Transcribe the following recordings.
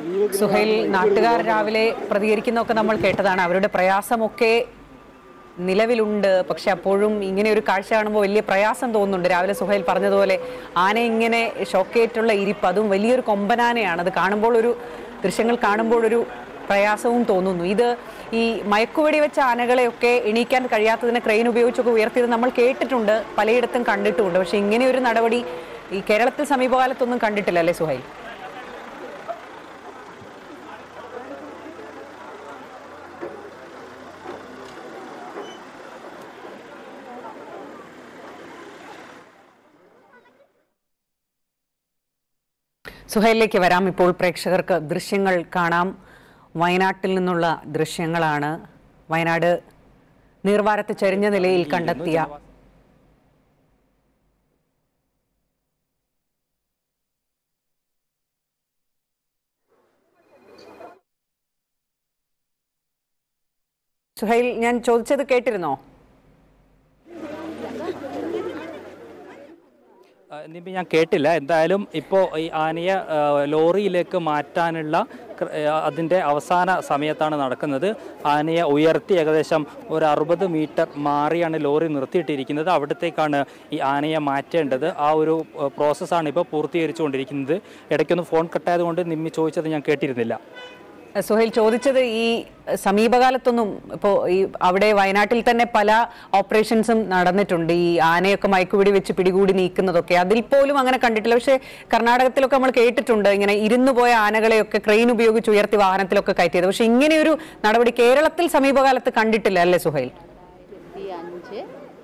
സുഹൈൽ നാട്ടുകാർ രാവിലെ പ്രതികരിക്കുന്നതൊക്കെ നമ്മൾ കേട്ടതാണ് അവരുടെ പ്രയാസമൊക്കെ നിലവിലുണ്ട് പക്ഷെ അപ്പോഴും ഇങ്ങനെ ഒരു കാഴ്ച കാണുമ്പോൾ വലിയ പ്രയാസം തോന്നുന്നുണ്ട് രാവിലെ സുഹൈൽ പറഞ്ഞതുപോലെ ആന ഇങ്ങനെ ഷോക്കേറ്റുള്ള ഇരിപ്പ് അതും വലിയൊരു കൊമ്പനാനയാണ് അത് കാണുമ്പോൾ ഒരു ദൃശ്യങ്ങൾ കാണുമ്പോൾ ഒരു പ്രയാസവും തോന്നുന്നു ഇത് ഈ മയക്കുവെടി വെച്ച ആനകളെയൊക്കെ എണീക്കാൻ കഴിയാത്തതിനെ ക്രെയിൻ ഉപയോഗിച്ചൊക്കെ ഉയർത്തിയത് നമ്മൾ കേട്ടിട്ടുണ്ട് പലയിടത്തും കണ്ടിട്ടുമുണ്ട് പക്ഷെ ഇങ്ങനെ ഒരു നടപടി ഈ കേരളത്തിൽ സമീപകാലത്തൊന്നും കണ്ടിട്ടില്ല അല്ലേ സുഹൈൽ സുഹൈലിലേക്ക് വരാം ഇപ്പോൾ പ്രേക്ഷകർക്ക് ദൃശ്യങ്ങൾ കാണാം വയനാട്ടിൽ നിന്നുള്ള ദൃശ്യങ്ങളാണ് വയനാട് നീർവാരത്ത് ചരിഞ്ഞ നിലയിൽ കണ്ടെത്തിയ സുഹൈൽ ഞാൻ ചോദിച്ചത് കേട്ടിരുന്നോ ആ, നിമ്മി ഞാൻ കേട്ടില്ല എന്തായാലും ഇപ്പോൾ ഈ ആനയെ ആ, ലോറിയിലേക്ക് മാറ്റാനുള്ള ക്ര- ആ, അതിൻ്റെ അവസാന സമയത്താണ് നടക്കുന്നത് ആനയെ ഉയർത്തി ഏകദേശം ഒരു അറുപത് മീറ്റർ മാറിയാണ് ലോറി നിർത്തിയിട്ടിരിക്കുന്നത് അവിടത്തേക്കാണ് ഈ ആനയെ മാറ്റേണ്ടത് ആ ഒരു ആ, പ്രോസസ്സാണ് ഇപ്പോൾ പൂർത്തീകരിച്ചുകൊണ്ടിരിക്കുന്നത് ഇടയ്ക്കൊന്ന് ഫോൺ കട്ടായതുകൊണ്ട് നിമ്മി ചോദിച്ചത് ഞാൻ കേട്ടിരുന്നില്ല സുഹൈൽ ചോദിച്ചത് ഈ സമീപകാലത്തൊന്നും ഇപ്പോൾ ഈ അവിടെ വയനാട്ടിൽ തന്നെ പല ഓപ്പറേഷൻസും നടന്നിട്ടുണ്ട് ഈ ആനയൊക്കെ മയക്കുപിടി വെച്ച് പിടികൂടി നീക്കുന്നതൊക്കെ അതിൽ പോലും അങ്ങനെ കണ്ടിട്ടില്ല പക്ഷേ കർണാടകത്തിലൊക്കെ നമ്മൾ കേട്ടിട്ടുണ്ട് ഇങ്ങനെ ഇരുന്നു പോയ ആനകളെയൊക്കെ ക്രെയിൻ ഉപയോഗിച്ച് ഉയർത്തി വാഹനത്തിലൊക്കെ കയറ്റിയത് പക്ഷെ ഇങ്ങനെയൊരു നടപടി കേരളത്തിൽ സമീപകാലത്ത് കണ്ടിട്ടില്ല അല്ലേ സുഹൈൽ രണ്ടായിരത്തി അഞ്ച്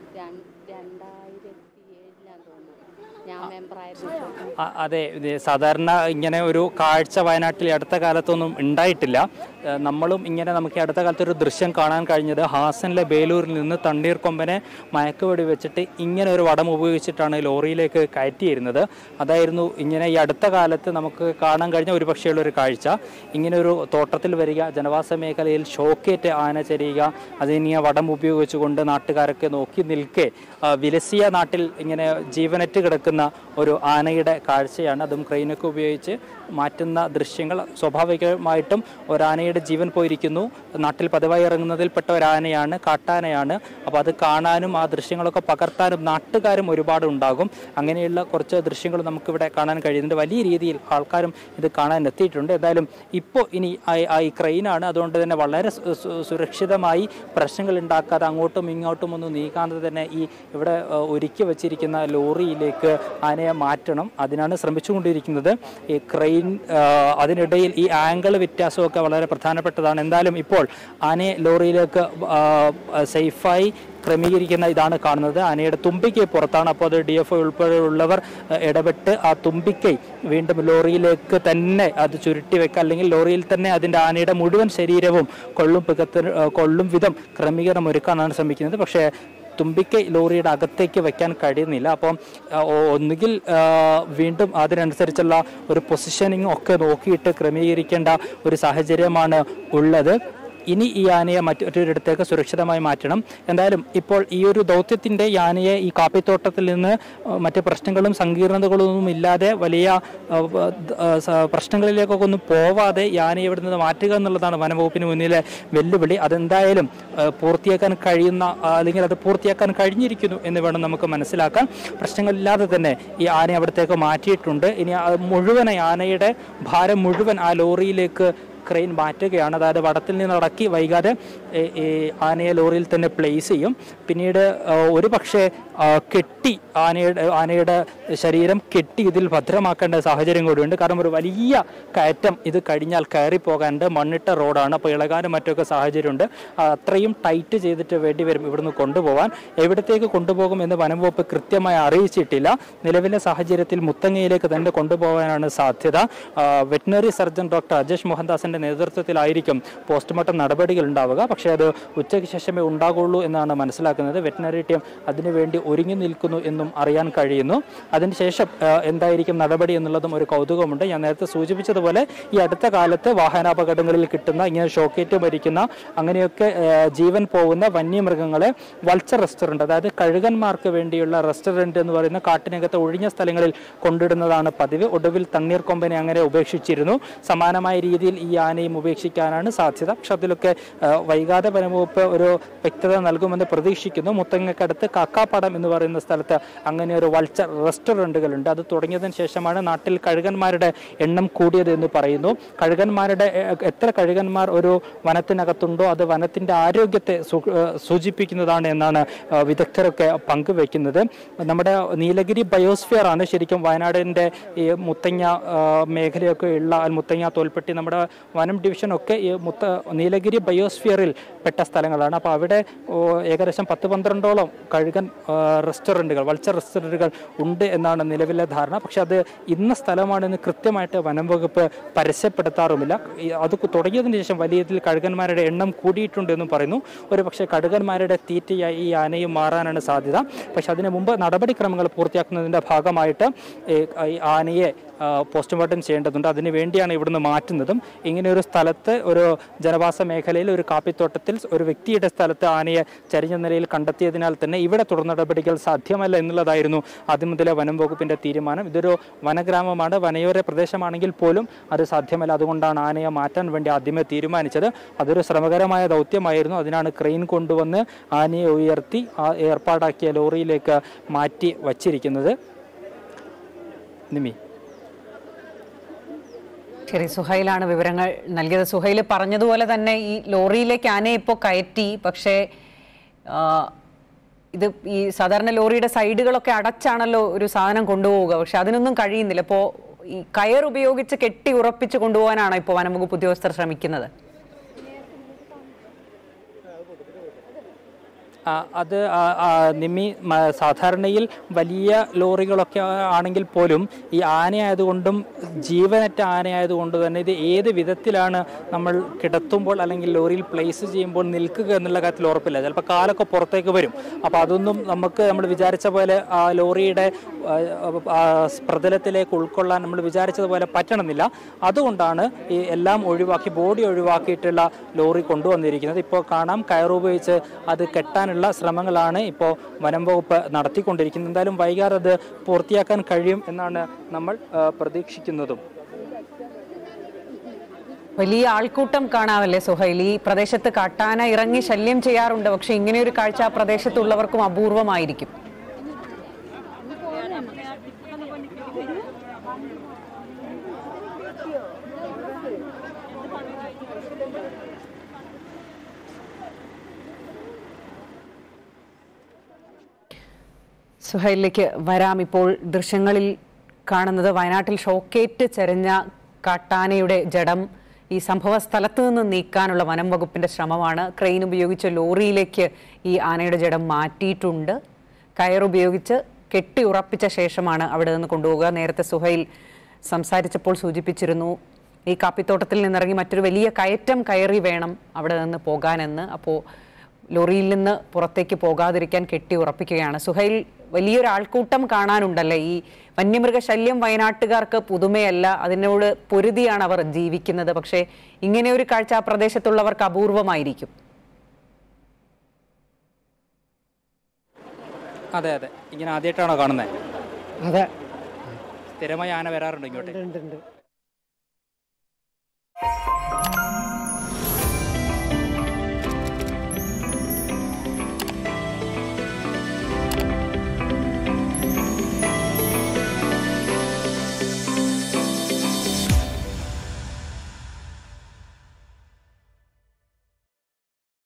രണ്ടായിരത്തി ഏഴിലാന്ന് തോന്നുന്നു ഞാൻ മെമ്പറായിരുന്നു ആ, അതെ ഇത് സാധാരണ ഇങ്ങനെ ഒരു കാഴ്ച വയനാട്ടിൽ ഈ അടുത്ത കാലത്തൊന്നും ഉണ്ടായിട്ടില്ല ഏഹ് നമ്മളും ഇങ്ങനെ നമുക്ക് ഈ അടുത്ത കാലത്ത് ഒരു ദൃശ്യം കാണാൻ കഴിഞ്ഞത് ഹാസനിലെ ബേലൂരിൽ നിന്ന് തണ്ണീർക്കൊമ്പനെ മയക്കുവെടി വെച്ചിട്ട് ഇങ്ങനെ ഒരു വടം ഉപയോഗിച്ചിട്ടാണ് ലോറിയിലേക്ക് കയറ്റിയിരുന്നത് അതായിരുന്നു ഇങ്ങനെ ഈ അടുത്ത കാലത്ത് നമുക്ക് കാണാൻ കഴിഞ്ഞ ഒരു പക്ഷേയുള്ള ഒരു കാഴ്ച ഇങ്ങനെ ഒരു തോട്ടത്തിൽ വരിക ജനവാസ മേഖലയിൽ ഷോക്കേറ്റ് ആന ചരിയുക അതിനെ വടം ഉപയോഗിച്ചുകൊണ്ട് നാട്ടുകാരൊക്കെ നോക്കി നിൽക്കെ ആ, വിലസിയ നാട്ടിൽ ഇങ്ങനെ ജീവനറ്റ് കിടക്കുന്ന ഒരു ആനയുടെ കാഴ്ചയാണ് അതും ക്രെയിനൊക്കെ ഉപയോഗിച്ച് മാറ്റുന്ന ദൃശ്യങ്ങൾ സ്വാഭാവികമായിട്ടും ഒരാനയുടെ ജീവൻ പോയിരിക്കുന്നു നാട്ടിൽ പതിവായി ഇറങ്ങുന്നതിൽപ്പെട്ട ഒരാനയാണ് കാട്ടാനയാണ് അപ്പോൾ അത് കാണാനും ആ ദൃശ്യങ്ങളൊക്കെ പകർത്താനും നാട്ടുകാരും ഒരുപാട് ഉണ്ടാകും അങ്ങനെയുള്ള കുറച്ച് ദൃശ്യങ്ങൾ നമുക്കിവിടെ കാണാൻ കഴിയുന്നുണ്ട് വലിയ രീതിയിൽ ആൾക്കാരും ഇത് കാണാൻ എത്തിയിട്ടുണ്ട് എന്തായാലും ഇപ്പോൾ ഇനി ആ- ആ ഈ ക്രെയിനാണ് അതുകൊണ്ട് തന്നെ വളരെ സു- സു- സുരക്ഷിതമായി പ്രശ്നങ്ങൾ ഉണ്ടാക്കാതെ അങ്ങോട്ടും ഇങ്ങോട്ടും ഒന്നും നീക്കാതെ തന്നെ ഈ ഇവിടെ ആ, ഒരുക്കി വച്ചിരിക്കുന്ന ലോറിയിലേക്ക് ആനയെ മാറ്റണം അതിനാണ് ശ്രമിച്ചുകൊണ്ടിരിക്കുന്നത് ഈ ക്രെയിൻ ആ, അതിനിടയിൽ ഈ ആംഗിൾ വ്യത്യാസമൊക്കെ വളരെ പ്രധാനപ്പെട്ടതാണ് എന്തായാലും ഇപ്പോൾ ആനയെ ലോറിയിലേക്ക് ആ, സേഫായി ക്രമീകരിക്കുന്ന ഇതാണ് കാണുന്നത് ആനയുടെ തുമ്പിക്കൈ പുറത്താണ് അപ്പോൾ അത് ഡി എഫ് ഉൾപ്പെടെയുള്ളവർ ആ, ഇടപെട്ട് ആ തുമ്പിക്കൈ വീണ്ടും ലോറിയിലേക്ക് തന്നെ അത് ചുരുട്ടി വെക്കുക അല്ലെങ്കിൽ ലോറിയിൽ തന്നെ അതിൻ്റെ ആനയുടെ മുഴുവൻ ശരീരവും കൊള്ളും പികത്തിന് ആ, കൊള്ളും വിധം ക്രമീകരണം ഒരുക്കാനാണ് ശ്രമിക്കുന്നത് പക്ഷേ തുമ്പിക്കൈ ലോറിയുടെ അകത്തേക്ക് വെക്കാൻ കഴിയുന്നില്ല അപ്പം ആ, ഒ- ഒന്നുകിൽ ആ, വീണ്ടും അതിനനുസരിച്ചുള്ള ഒരു പൊസിഷനിങ് ഒക്കെ നോക്കിയിട്ട് ക്രമീകരിക്കേണ്ട ഒരു സാഹചര്യമാണ് ഉള്ളത് ഇനി ഈ ആനയെ മറ്റൊരിടത്തേക്ക് സുരക്ഷിതമായി മാറ്റണം എന്തായാലും ഇപ്പോൾ ഈ ഒരു ദൗത്യത്തിൻ്റെ ഈ ആനയെ ഈ കാപ്പിത്തോട്ടത്തിൽ നിന്ന് ആ, മറ്റ് പ്രശ്നങ്ങളും സങ്കീർണതകളൊന്നും ഇല്ലാതെ വലിയ ആ, ആ, സ- പ്രശ്നങ്ങളിലേക്കൊക്കെ ഒന്നും പോവാതെ ഈ ആനയെ ഇവിടെ നിന്ന് മാറ്റുക എന്നുള്ളതാണ് വനംവകുപ്പിന് മുന്നിലെ വെല്ലുവിളി അതെന്തായാലും ആ, പൂർത്തിയാക്കാൻ കഴിയുന്ന ആ, അല്ലെങ്കിൽ അത് പൂർത്തിയാക്കാൻ കഴിഞ്ഞിരിക്കുന്നു എന്ന് വേണം നമുക്ക് മനസ്സിലാക്കാൻ പ്രശ്നങ്ങളില്ലാതെ തന്നെ ഈ ആനയെ അവിടത്തേക്ക് മാറ്റിയിട്ടുണ്ട് ഇനി ആ മുഴുവൻ ആനയുടെ ഭാരം മുഴുവൻ ആ ലോറിയിലേക്ക് ക്രെയിൻ മാറ്റുകയാണ് അതായത് വടത്തിൽ നിന്ന് ഇറക്കി വൈകാതെ ഈ ഈ ആനയെ ലോറിയിൽ തന്നെ പ്ലേസ് ചെയ്യും പിന്നീട് ആ, ഒരു പക്ഷേ ആ, കെട്ടി ആനയുടെ ആനയുടെ ശരീരം കെട്ടി ഇതിൽ ഭദ്രമാക്കേണ്ട സാഹചര്യം കൂടിയുണ്ട് കാരണം ഒരു വലിയ കയറ്റം ഇത് കഴിഞ്ഞാൽ കയറി പോകാനുണ്ട് മണ്ണിട്ട റോഡാണ് അപ്പോൾ ഇളകാനും മറ്റൊക്കെ സാഹചര്യമുണ്ട് ആ, അത്രയും ടൈറ്റ് ചെയ്തിട്ട് വേണ്ടി വരും ഇവിടുന്ന് കൊണ്ടുപോകാൻ എവിടത്തേക്ക് കൊണ്ടുപോകും എന്ന് വനം വകുപ്പ് കൃത്യമായി അറിയിച്ചിട്ടില്ല നിലവിലെ സാഹചര്യത്തിൽ മുത്തങ്ങയിലേക്ക് തന്നെ കൊണ്ടുപോകാനാണ് സാധ്യത വെറ്റിനറി സർജൻ ഡോക്ടർ അജേഷ് മോഹൻദാസിന്റെ നേതൃത്വത്തിലായിരിക്കും പോസ്റ്റ്മോർട്ടം നടപടികൾ ഉണ്ടാവുക പക്ഷേ പക്ഷേ അത് ഉച്ചയ്ക്ക് ശേഷമേ ഉണ്ടാകുള്ളൂ എന്നാണ് മനസ്സിലാക്കുന്നത് വെറ്റിനറി ടീം അതിനുവേണ്ടി ഒരുങ്ങി നിൽക്കുന്നു എന്നും അറിയാൻ കഴിയുന്നു അതിനുശേഷം ആ, എന്തായിരിക്കും നടപടി എന്നുള്ളതും ഒരു കൗതുകമുണ്ട് ഞാൻ നേരത്തെ സൂചിപ്പിച്ചതുപോലെ ഈ അടുത്ത കാലത്ത് വാഹനാപകടങ്ങളിൽ കിട്ടുന്ന ഇങ്ങനെ ഷോക്കേറ്റ് മരിക്കുന്ന അങ്ങനെയൊക്കെ ആ, ജീവൻ പോകുന്ന വന്യമൃഗങ്ങളെ വൾച്ചർ റെസ്റ്റോറൻറ്റ് അതായത് കഴുകന്മാർക്ക് വേണ്ടിയുള്ള റെസ്റ്റോറൻറ്റ് എന്ന് പറയുന്ന കാട്ടിനകത്ത് ഒഴിഞ്ഞ സ്ഥലങ്ങളിൽ കൊണ്ടിടുന്നതാണ് പതിവ് ഒടുവിൽ തണ്ണീർ കൊമ്പനെ അങ്ങനെ ഉപേക്ഷിച്ചിരുന്നു സമാനമായ രീതിയിൽ ഈ ആനയും ഉപേക്ഷിക്കാനാണ് സാധ്യത പക്ഷെ അതിലൊക്കെ ആ, വൈകാതെ വനംവകുപ്പ് ഒരു വ്യക്തത നൽകുമെന്ന് പ്രതീക്ഷിക്കുന്നു മുത്തങ്ങക്കടുത്ത് കാക്കാപ്പടം എന്ന് പറയുന്ന സ്ഥലത്ത് അങ്ങനെ ഒരു വൾച്ചർ റെസ്റ്റോറൻറ്റുകളുണ്ട് അത് തുടങ്ങിയതിന് ശേഷമാണ് നാട്ടിൽ കഴുകന്മാരുടെ എണ്ണം കൂടിയത് എന്ന് പറയുന്നു കഴുകന്മാരുടെ എ, എത്ര കഴുകന്മാർ ഒരു വനത്തിനകത്തുണ്ടോ അത് വനത്തിൻ്റെ ആരോഗ്യത്തെ സൂ- ഏ, സൂചിപ്പിക്കുന്നതാണ് എന്നാണ് ആ, വിദഗ്ധരൊക്കെ പങ്കുവെക്കുന്നത് നമ്മുടെ നീലഗിരി ബയോസ്ഫിയർ ആണ് ശരിക്കും വയനാടിൻ്റെ ഈ മുത്തങ്ങ ആ, മേഖലയൊക്കെ ഉള്ള അൽ മുത്തങ്ങ തോൽപ്പെട്ടി നമ്മുടെ വനം ഡിവിഷനൊക്കെ ഈ മുത്ത നീലഗിരി ബയോസ്ഫിയറിൽ പെട്ട സ്ഥലങ്ങളാണ് അപ്പോൾ അവിടെ ഓ, ഏകദേശം പത്ത് പന്ത്രണ്ടോളം കഴുകൻ ആ, റെസ്റ്റോറൻറ്റുകൾ വൾച്ചർ റെസ്റ്റോറൻറ്റുകൾ ഉണ്ട് എന്നാണ് നിലവിലെ ധാരണ പക്ഷെ അത് ഇന്ന സ്ഥലമാണെന്ന് കൃത്യമായിട്ട് വനം വകുപ്പ് പരസ്യപ്പെടുത്താറുമില്ല ഈ അത് തുടങ്ങിയതിന് ശേഷം വലിയ രീതിയിൽ കഴുകന്മാരുടെ എണ്ണം കൂടിയിട്ടുണ്ട് എന്നും പറയുന്നു ഒരു പക്ഷേ കഴുകന്മാരുടെ തീറ്റയായി ഈ ആനയും മാറാനാണ് സാധ്യത പക്ഷെ അതിനു മുമ്പ് നടപടിക്രമങ്ങൾ പൂർത്തിയാക്കുന്നതിൻ്റെ ഭാഗമായിട്ട് ഈ ഈ ആനയെ ആ, പോസ്റ്റ്മോർട്ടം ചെയ്യേണ്ടതുണ്ട് അതിന് വേണ്ടിയാണ് ഇവിടുന്ന് മാറ്റുന്നതും ഇങ്ങനെ ഒരു സ്ഥലത്ത് ഒരു ജനവാസ മേഖലയിൽ ഒരു കാപ്പിത്തോട്ടത്തിൽ ഒരു വ്യക്തിയുടെ സ്ഥലത്ത് ആനയെ ചരിഞ്ഞ നിലയിൽ കണ്ടെത്തിയതിനാൽ തന്നെ ഇവിടെ തുടർ നടപടികൾ സാധ്യമല്ല എന്നുള്ളതായിരുന്നു ആദ്യം മുതലേ വനം വകുപ്പിന്റെ തീരുമാനം ഇതൊരു വനഗ്രാമമാണ് വനയോര പ്രദേശമാണെങ്കിൽ പോലും അത് സാധ്യമല്ല അതുകൊണ്ടാണ് ആനയെ മാറ്റാൻ വേണ്ടി ആദ്യമേ തീരുമാനിച്ചത് അതൊരു ശ്രമകരമായ ദൗത്യമായിരുന്നു അതിനാണ് ക്രെയിൻ കൊണ്ടുവന്ന് ആനയെ ഉയർത്തി ആ ഏർപ്പാടാക്കിയ ലോറിയിലേക്ക് മാറ്റി വച്ചിരിക്കുന്നത് നിമി ശരി സുഹൈലാണ് വിവരങ്ങൾ നൽകിയത് സുഹൈൽ പറഞ്ഞതുപോലെ തന്നെ ഈ ലോറിയിലേക്ക് ആനയെ ഇപ്പോൾ കയറ്റി പക്ഷേ ആ, ഇത് ഈ സാധാരണ ലോറിയുടെ സൈഡുകളൊക്കെ അടച്ചാണല്ലോ ഒരു സാധനം കൊണ്ടുപോവുക പക്ഷെ അതിനൊന്നും കഴിയുന്നില്ല ഇപ്പോൾ ഈ കയർ ഉപയോഗിച്ച് കെട്ടി ഉറപ്പിച്ച് കൊണ്ടുപോകാനാണോ ഇപ്പോൾ വനംവകുപ്പ് ഉദ്യോഗസ്ഥർ ശ്രമിക്കുന്നത് ആ, അത് ആ, ആ, നിമ്മി മ- സാധാരണയിൽ വലിയ ലോറികളൊക്കെ ആണെങ്കിൽ പോലും ഈ ആനയായതുകൊണ്ടും ജീവനറ്റ ആനയായതുകൊണ്ട് തന്നെ ഇത് ഏത് വിധത്തിലാണ് നമ്മൾ കിടത്തുമ്പോൾ അല്ലെങ്കിൽ ലോറിയിൽ പ്ലേസ് ചെയ്യുമ്പോൾ നിൽക്കുക എന്നുള്ള കാര്യത്തിൽ ഉറപ്പില്ല ചിലപ്പോൾ കാലൊക്കെ പുറത്തേക്ക് വരും അപ്പോൾ അതൊന്നും നമുക്ക് നമ്മൾ വിചാരിച്ച പോലെ ആ ലോറിയുടെ ആ, ആ, പ്രതലത്തിലേക്ക് ഉൾക്കൊള്ളാൻ നമ്മൾ വിചാരിച്ചതുപോലെ പറ്റണമെന്നില്ല അതുകൊണ്ടാണ് ഈ എല്ലാം ഒഴിവാക്കി ബോഡി ഒഴിവാക്കിയിട്ടുള്ള ലോറി കൊണ്ടുവന്നിരിക്കുന്നത് ഇപ്പോൾ കാണാം കയറുപയോഗിച്ച് അത് കെട്ടാനുള്ള ശ്രമങ്ങളാണ് ഇപ്പോൾ വനം വകുപ്പ് നടത്തിക്കൊണ്ടിരിക്കുന്നത് എന്തായാലും വൈകാതെ അത് പൂർത്തിയാക്കാൻ കഴിയും എന്നാണ് നമ്മൾ ആ, പ്രതീക്ഷിക്കുന്നതും വലിയ ആൾക്കൂട്ടം കാണാമല്ലേ സുഹൈൽ ഈ പ്രദേശത്ത് കാട്ടാന ഇറങ്ങി ശല്യം ചെയ്യാറുണ്ട് പക്ഷെ ഇങ്ങനെ ഒരു കാഴ്ച ആ പ്രദേശത്തുള്ളവർക്കും അപൂർവമായിരിക്കും സുഹൈലിലേക്ക് വരാം ഇപ്പോൾ ദൃശ്യങ്ങളിൽ കാണുന്നത് വയനാട്ടിൽ ഷോക്കേറ്റ് ചെറിഞ്ഞ കാട്ടാനയുടെ ജഡം ഈ സംഭവ സ്ഥലത്ത് നിന്ന് നീക്കാനുള്ള വനം വകുപ്പിന്റെ ശ്രമമാണ് ക്രെയിൻ ഉപയോഗിച്ച് ലോറിയിലേക്ക് ഈ ആനയുടെ ജഡം മാറ്റിയിട്ടുണ്ട് കയറുപയോഗിച്ച് കെട്ടി ഉറപ്പിച്ച ശേഷമാണ് അവിടെ നിന്ന് കൊണ്ടുപോകുക നേരത്തെ സുഹൈൽ സംസാരിച്ചപ്പോൾ സൂചിപ്പിച്ചിരുന്നു ഈ കാപ്പിത്തോട്ടത്തിൽ നിന്നിറങ്ങി മറ്റൊരു വലിയ കയറ്റം കയറി വേണം അവിടെ നിന്ന് പോകാനെന്ന് അപ്പോൾ ലോറിയിൽ നിന്ന് പുറത്തേക്ക് പോകാതിരിക്കാൻ കെട്ടി ഉറപ്പിക്കുകയാണ് സുഹൈൽ വലിയൊരു ആൾക്കൂട്ടം കാണാനുണ്ടല്ലേ ഈ വന്യമൃഗ ശല്യം വയനാട്ടുകാർക്ക് പുതുമയല്ല അതിനോട് പൊരുതിയാണ് അവർ ജീവിക്കുന്നത് പക്ഷേ ഇങ്ങനെ ഒരു കാഴ്ച ആ പ്രദേശത്തുള്ളവർക്ക് അപൂർവമായിരിക്കും അതെ അതെ ഇങ്ങനെ ആദ്യമായിട്ടാണോ കാണുന്നത് അതെ സ്ഥിരമായി ആന വരാറുണ്ട് ഇങ്ങോട്ട് ഉണ്ട് ഉണ്ട്